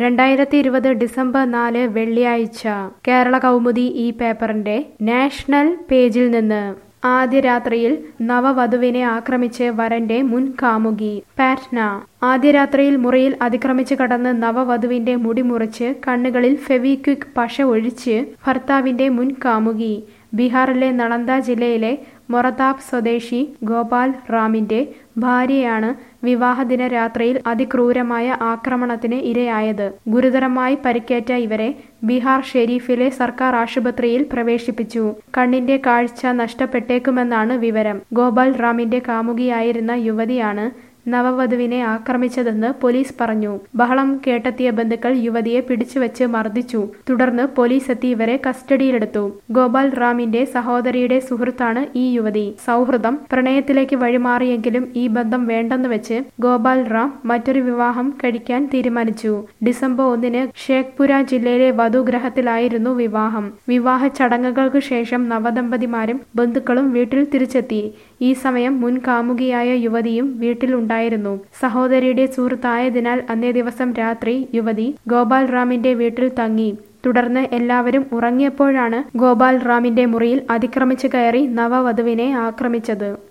രണ്ടായിരത്തി ഇരുപത് ഡിസംബർ നാല് വെള്ളിയാഴ്ച കേരള കൗമുദി ഈ പേപ്പറിന്റെ നാഷണൽ പേജിൽ നിന്ന് ആദ്യ രാത്രിയിൽ നവവധുവിനെ ആക്രമിച്ച് വരന്റെ മുൻ കാമുകി പാറ്റ്ന ആദ്യ രാത്രിയിൽ മുറിയിൽ അതിക്രമിച്ച് കടന്ന് നവവധുവിന്റെ മുടി മുറിച്ച് കണ്ണുകളിൽ ഫെവിക്വിക് പശ ഒഴിച്ച് ഭർത്താവിന്റെ മുൻ കാമുകി ബീഹാറിലെ നളന്ദ ജില്ലയിലെ മൊറതാബ് സ്വദേശി ഗോപാൽ റാമിന്റെ ഭാര്യയാണ് വിവാഹദിന രാത്രിയിൽ അതിക്രൂരമായ ആക്രമണത്തിന് ഇരയായത് ഗുരുതരമായി പരിക്കേറ്റ ഇവരെ ബീഹാർ ഷെരീഫിലെ സർക്കാർ ആശുപത്രിയിൽ പ്രവേശിപ്പിച്ചു കണ്ണിന്റെ കാഴ്ച നഷ്ടപ്പെട്ടേക്കുമെന്നാണ് വിവരം ഗോപാൽ റാമിന്റെ കാമുകിയായിരുന്ന യുവതിയാണ് നവവധുവിനെ ആക്രമിച്ചതെന്ന് പോലീസ് പറഞ്ഞു ബഹളം കേട്ടെത്തിയ ബന്ധുക്കൾ യുവതിയെ പിടിച്ചുവെച്ച് മർദ്ദിച്ചു തുടർന്ന് പോലീസ് എത്തി ഇവരെ കസ്റ്റഡിയിലെടുത്തു ഗോപാൽ റാമിന്റെ സഹോദരിയുടെ സുഹൃത്താണ് ഈ യുവതി സൗഹൃദം പ്രണയത്തിലേക്ക് വഴിമാറിയെങ്കിലും ഈ ബന്ധം വേണ്ടെന്ന് വെച്ച് ഗോപാൽ റാം മറ്റൊരു വിവാഹം കഴിക്കാൻ തീരുമാനിച്ചു ഡിസംബർ ഒന്നിന് ഷേഖ്പുര ജില്ലയിലെ വധുഗ്രഹത്തിലായിരുന്നു വിവാഹം വിവാഹ ചടങ്ങുകൾക്ക് ശേഷം നവദമ്പതിമാരും ബന്ധുക്കളും വീട്ടിൽ തിരിച്ചെത്തി ഈ സമയം മുൻ കാമുകിയായ യുവതിയും വീട്ടിലുണ്ടായിരുന്നു സഹോദരിയുടെ സുഹൃത്തായതിനാൽ അന്നേ ദിവസം രാത്രി യുവതി ഗോപാൽ റാമിന്റെ വീട്ടിൽ തങ്ങി തുടർന്ന് എല്ലാവരും ഉറങ്ങിയപ്പോഴാണ് ഗോപാൽ റാമിന്റെ മുറിയിൽ അതിക്രമിച്ചു കയറി നവവധുവിനെ ആക്രമിച്ചത്